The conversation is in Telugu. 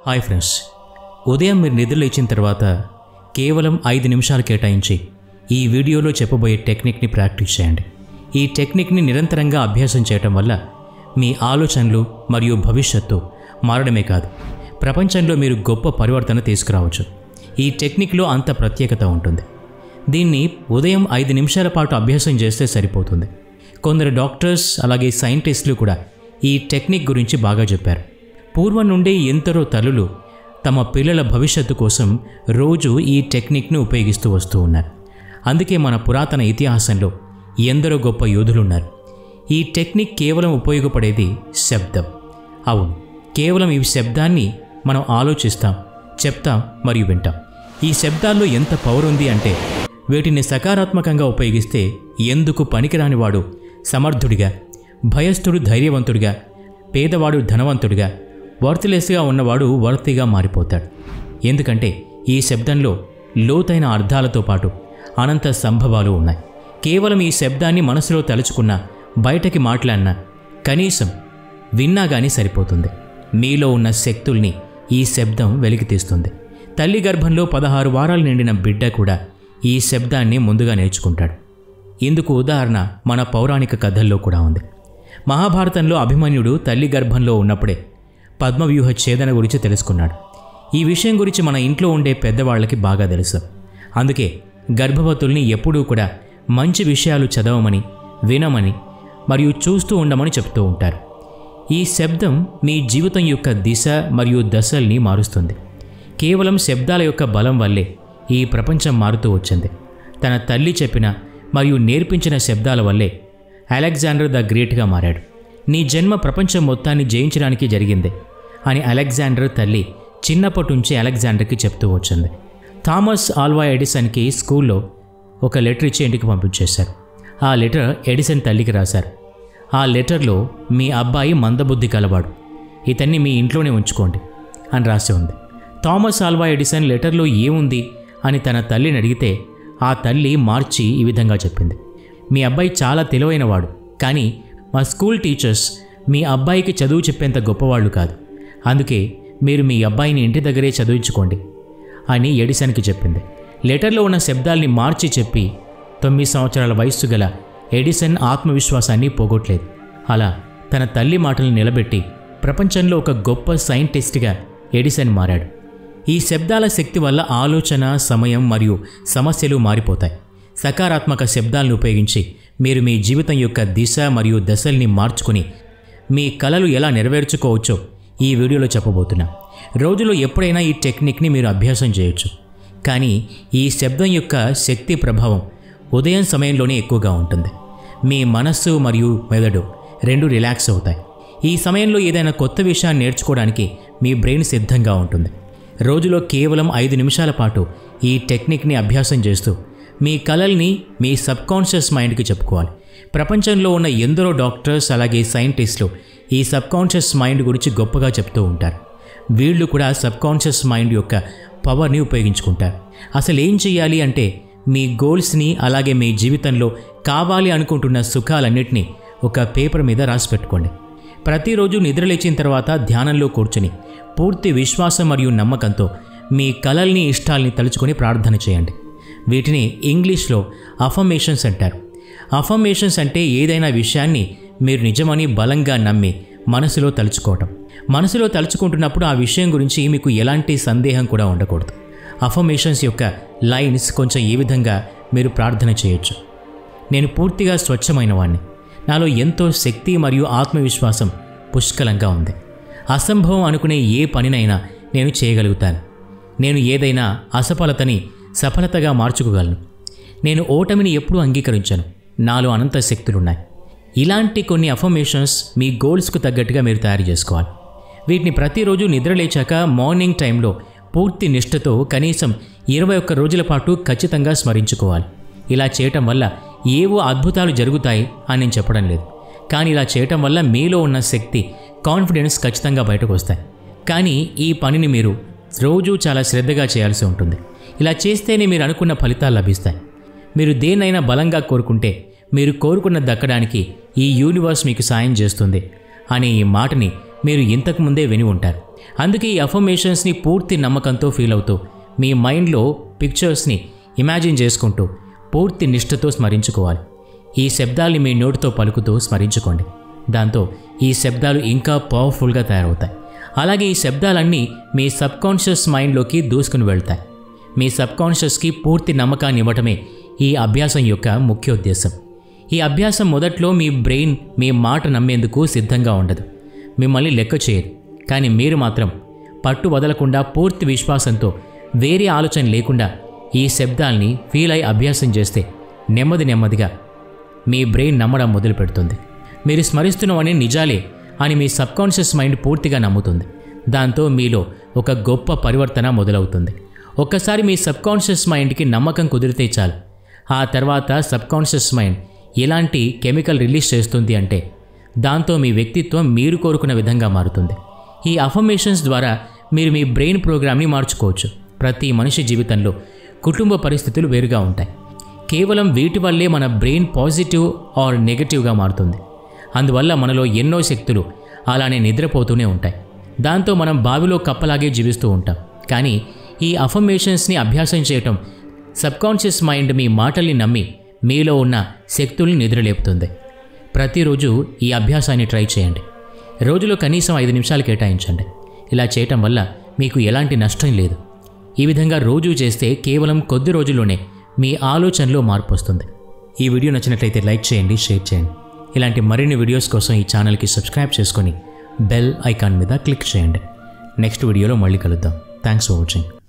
హాయ్ ఫ్రెండ్స్ ఉదయం మీరు నిద్ర లేచిన తర్వాత కేవలం ఐదు నిమిషాలు కేటాయించి ఈ వీడియోలో చెప్పబోయే టెక్నిక్ని ప్రాక్టీస్ చేయండి ఈ టెక్నిక్ని నిరంతరంగా అభ్యాసం చేయటం వల్ల మీ ఆలోచనలు మరియు భవిష్యత్తు మారడమే కాదు ప్రపంచంలో మీరు గొప్ప పరివర్తన తీసుకురావచ్చు ఈ టెక్నిక్లో అంత ప్రత్యేకత ఉంటుంది దీన్ని ఉదయం ఐదు నిమిషాల పాటు అభ్యాసం చేస్తే సరిపోతుంది కొందరు డాక్టర్స్ అలాగే సైంటిస్టులు కూడా ఈ టెక్నిక్ గురించి బాగా చెప్పారు పూర్వం నుండి ఎందరో తల్లులు తమ పిల్లల భవిష్యత్తు కోసం రోజు ఈ టెక్నిక్ను ఉపయోగిస్తూ వస్తూ ఉన్నారు అందుకే మన పురాతన ఇతిహాసంలో ఎందరో గొప్ప యోధులున్నారు ఈ టెక్నిక్ కేవలం ఉపయోగపడేది శబ్దం అవును కేవలం ఈ శబ్దాన్ని మనం ఆలోచిస్తాం చెప్తాం మరియు వింటాం ఈ శబ్దాల్లో ఎంత పవర్ ఉంది అంటే వీటిని సకారాత్మకంగా ఉపయోగిస్తే ఎందుకు పనికిరానివాడు సమర్థుడిగా భయస్థుడు ధైర్యవంతుడిగా పేదవాడు ధనవంతుడిగా వర్త్లెస్గా ఉన్నవాడు వర్తిగా మారిపోతాడు ఎందుకంటే ఈ శబ్దంలో లోతైన అర్థాలతో పాటు అనంత సంభవాలు ఉన్నాయి కేవలం ఈ శబ్దాన్ని మనసులో తలుచుకున్నా బయటకి మాట్లాడినా కనీసం విన్నా కానీ సరిపోతుంది మీలో ఉన్న శక్తుల్ని ఈ శబ్దం వెలికితీస్తుంది తల్లి గర్భంలో పదహారు వారాలు నిండిన బిడ్డ కూడా ఈ శబ్దాన్ని ముందుగా నేర్చుకుంటాడు ఇందుకు ఉదాహరణ మన పౌరాణిక కథల్లో కూడా ఉంది మహాభారతంలో అభిమన్యుడు తల్లి గర్భంలో ఉన్నప్పుడే పద్మవ్యూహ ఛేదన గురించి తెలుసుకున్నాడు ఈ విషయం గురించి మన ఇంట్లో ఉండే పెద్దవాళ్ళకి బాగా తెలుసు అందుకే గర్భవతుల్ని ఎప్పుడూ కూడా మంచి విషయాలు చదవమని వినమని మరియు చూస్తూ ఉండమని చెప్తూ ఉంటారు ఈ శబ్దం మీ జీవితం యొక్క దిశ మరియు దశల్ని మారుస్తుంది కేవలం శబ్దాల యొక్క బలం వల్లే ఈ ప్రపంచం మారుతూ వచ్చింది తన తల్లి చెప్పిన మరియు నేర్పించిన శబ్దాల వల్లే అలెగ్జాండర్ ద గ్రేట్గా మారాడు నీ జన్మ ప్రపంచం మొత్తాన్ని జయించడానికి జరిగింది అని అలెగ్జాండర్ తల్లి చిన్నప్పటి నుంచి అలెగ్జాండర్కి చెప్తూ వచ్చింది థామస్ ఆల్వా ఎడిసన్కి స్కూల్లో ఒక లెటర్ ఇచ్చి ఇంటికి పంపించేశారు ఆ లెటర్ ఎడిసన్ తల్లికి రాశారు ఆ లెటర్లో మీ అబ్బాయి మందబుద్ధి కలవాడు ఇతన్ని మీ ఇంట్లోనే ఉంచుకోండి అని రాసి ఉంది థామస్ ఆల్వా ఎడిసన్ లెటర్లో ఏముంది అని తన తల్లిని అడిగితే ఆ తల్లి మార్చి ఈ విధంగా చెప్పింది మీ అబ్బాయి చాలా తెలివైనవాడు కానీ మా స్కూల్ టీచర్స్ మీ అబ్బాయికి చదువు చెప్పేంత గొప్పవాళ్ళు కాదు అందుకే మీరు మీ అబ్బాయిని ఇంటి దగ్గరే చదివించుకోండి అని ఎడిసన్కి చెప్పింది లెటర్లో ఉన్న శబ్దాల్ని మార్చి చెప్పి తొమ్మిది సంవత్సరాల వయస్సు గల ఎడిసన్ ఆత్మవిశ్వాసాన్ని పోగొట్టలేదు అలా తన తల్లి మాటలను నిలబెట్టి ప్రపంచంలో ఒక గొప్ప సైంటిస్ట్గా ఎడిసన్ మారాడు ఈ శబ్దాల శక్తి వల్ల ఆలోచన సమయం మరియు సమస్యలు మారిపోతాయి సకారాత్మక శబ్దాలను ఉపయోగించి మీరు మీ జీవితం యొక్క దిశ మరియు దశల్ని మార్చుకుని మీ కలలు ఎలా నెరవేర్చుకోవచ్చో ఈ వీడియోలో చెప్పబోతున్నా రోజులో ఎప్పుడైనా ఈ టెక్నిక్ని మీరు అభ్యాసం చేయొచ్చు కానీ ఈ శబ్దం యొక్క శక్తి ప్రభావం ఉదయం సమయంలోనే ఎక్కువగా ఉంటుంది మీ మనస్సు మరియు మెదడు రెండు రిలాక్స్ అవుతాయి ఈ సమయంలో ఏదైనా కొత్త విషయాన్ని నేర్చుకోవడానికి మీ బ్రెయిన్ సిద్ధంగా ఉంటుంది రోజులో కేవలం ఐదు నిమిషాల పాటు ఈ టెక్నిక్ని అభ్యాసం చేస్తూ మీ కలల్ని మీ సబ్కాన్షియస్ మైండ్కి చెప్పుకోవాలి ప్రపంచంలో ఉన్న ఎందరో డాక్టర్స్ అలాగే సైంటిస్టులు ఈ సబ్కాన్షియస్ మైండ్ గురించి గొప్పగా చెప్తూ ఉంటారు వీళ్ళు కూడా సబ్కాన్షియస్ మైండ్ యొక్క పవర్ని ఉపయోగించుకుంటారు అసలు ఏం చేయాలి అంటే మీ గోల్స్ని అలాగే మీ జీవితంలో కావాలి అనుకుంటున్న సుఖాలన్నింటినీ ఒక పేపర్ మీద రాసి పెట్టుకోండి ప్రతిరోజు నిద్రలేచిన తర్వాత ధ్యానంలో కూర్చుని పూర్తి విశ్వాసం మరియు నమ్మకంతో మీ కలల్ని ఇష్టాల్ని తలుచుకొని ప్రార్థన చేయండి వీటిని ఇంగ్లీష్లో అఫర్మేషన్స్ అంటారు అఫర్మేషన్స్ అంటే ఏదైనా విషయాన్ని మీరు నిజమని బలంగా నమ్మి మనసులో తలుచుకోవటం మనసులో తలుచుకుంటున్నప్పుడు ఆ విషయం గురించి మీకు ఎలాంటి సందేహం కూడా ఉండకూడదు అఫర్మేషన్స్ యొక్క లైన్స్ కొంచెం ఈ విధంగా మీరు ప్రార్థన చేయొచ్చు నేను పూర్తిగా స్వచ్ఛమైన వాణ్ణి నాలో ఎంతో శక్తి మరియు ఆత్మవిశ్వాసం పుష్కలంగా ఉంది అసంభవం అనుకునే ఏ పనినైనా నేను చేయగలుగుతాను నేను ఏదైనా అసఫలతని సఫలతగా మార్చుకోగలను నేను ఓటమిని ఎప్పుడూ అంగీకరించను నాలో అనంత శక్తులున్నాయి ఇలాంటి కొన్ని అఫర్మేషన్స్ మీ గోల్స్కు తగ్గట్టుగా మీరు తయారు చేసుకోవాలి వీటిని ప్రతిరోజు నిద్రలేచాక మార్నింగ్ టైంలో పూర్తి నిష్ఠతో కనీసం ఇరవై ఒక్క రోజుల పాటు ఖచ్చితంగా స్మరించుకోవాలి ఇలా చేయటం వల్ల ఏవో అద్భుతాలు జరుగుతాయి అని నేను చెప్పడం లేదు కానీ ఇలా చేయటం వల్ల మీలో ఉన్న శక్తి కాన్ఫిడెన్స్ ఖచ్చితంగా బయటకు వస్తాయి కానీ ఈ పనిని మీరు రోజు చాలా శ్రద్ధగా చేయాల్సి ఉంటుంది ఇలా చేస్తేనే మీరు అనుకున్న ఫలితాలు లభిస్తాయి మీరు దేన్నైనా బలంగా కోరుకుంటే మీరు కోరుకున్న దక్కడానికి ఈ యూనివర్స్ మీకు సాయం చేస్తుంది అనే ఈ మాటని మీరు ఇంతకుముందే విని ఉంటారు అందుకే ఈ అఫర్మేషన్స్ని పూర్తి నమ్మకంతో ఫీల్ అవుతూ మీ మైండ్లో పిక్చర్స్ని ఇమాజిన్ చేసుకుంటూ పూర్తి నిష్ఠతో స్మరించుకోవాలి ఈ శబ్దాల్ని మీ నోటితో పలుకుతూ స్మరించుకోండి దాంతో ఈ శబ్దాలు ఇంకా పవర్ఫుల్గా తయారవుతాయి అలాగే ఈ శబ్దాలన్నీ మీ సబ్కాన్షియస్ మైండ్లోకి దూసుకుని వెళ్తాయి మీ సబ్కాన్షియస్కి పూర్తి నమ్మకాన్ని ఇవ్వటమే ఈ అభ్యాసం యొక్క ముఖ్య ఉద్దేశం ఈ అభ్యాసం మొదట్లో మీ బ్రెయిన్ మీ మాట నమ్మేందుకు సిద్ధంగా ఉండదు మిమ్మల్ని లెక్క చేయదు కానీ మీరు మాత్రం పట్టు వదలకుండా పూర్తి విశ్వాసంతో వేరే ఆలోచన లేకుండా ఈ శబ్దాల్ని ఫీల్ అయి అభ్యాసం చేస్తే నెమ్మది నెమ్మదిగా మీ బ్రెయిన్ నమ్మడం మొదలు పెడుతుంది మీరు స్మరిస్తున్నవన్నీ నిజాలే అని మీ సబ్కాన్షియస్ మైండ్ పూర్తిగా నమ్ముతుంది దాంతో మీలో ఒక గొప్ప పరివర్తన మొదలవుతుంది ఒక్కసారి మీ సబ్కాన్షియస్ మైండ్కి నమ్మకం కుదిరితే చాలు ఆ తర్వాత సబ్కాన్షియస్ మైండ్ ఎలాంటి కెమికల్ రిలీజ్ చేస్తుంది అంటే దాంతో మీ వ్యక్తిత్వం మీరు కోరుకున్న విధంగా మారుతుంది ఈ అఫర్మేషన్స్ ద్వారా మీరు మీ బ్రెయిన్ ప్రోగ్రామ్ని మార్చుకోవచ్చు ప్రతి మనిషి జీవితంలో కుటుంబ పరిస్థితులు వేరుగా ఉంటాయి కేవలం వీటి వల్లే మన బ్రెయిన్ పాజిటివ్ ఆర్ నెగటివ్గా మారుతుంది అందువల్ల మనలో ఎన్నో శక్తులు అలానే నిద్రపోతూనే ఉంటాయి దాంతో మనం బావిలో కప్పలాగే జీవిస్తూ ఉంటాం కానీ ఈ అఫర్మేషన్స్ని అభ్యాసం చేయటం సబ్కాన్షియస్ మైండ్ మీ మాటల్ని నమ్మి మీలో ఉన్న శక్తుల్ని నిద్రలేపుతుంది ప్రతిరోజు ఈ అభ్యాసాన్ని ట్రై చేయండి రోజులో కనీసం ఐదు నిమిషాలు కేటాయించండి ఇలా చేయటం వల్ల మీకు ఎలాంటి నష్టం లేదు ఈ విధంగా రోజు చేస్తే కేవలం కొద్ది రోజుల్లోనే మీ ఆలోచనలో మార్పు వస్తుంది ఈ వీడియో నచ్చినట్లయితే లైక్ చేయండి షేర్ చేయండి ఇలాంటి మరిన్ని వీడియోస్ కోసం ఈ ఛానల్కి సబ్స్క్రైబ్ చేసుకొని బెల్ ఐకాన్ మీద క్లిక్ చేయండి నెక్స్ట్ వీడియోలో మళ్ళీ కలుద్దాం థ్యాంక్స్ ఫర్ వాచింగ్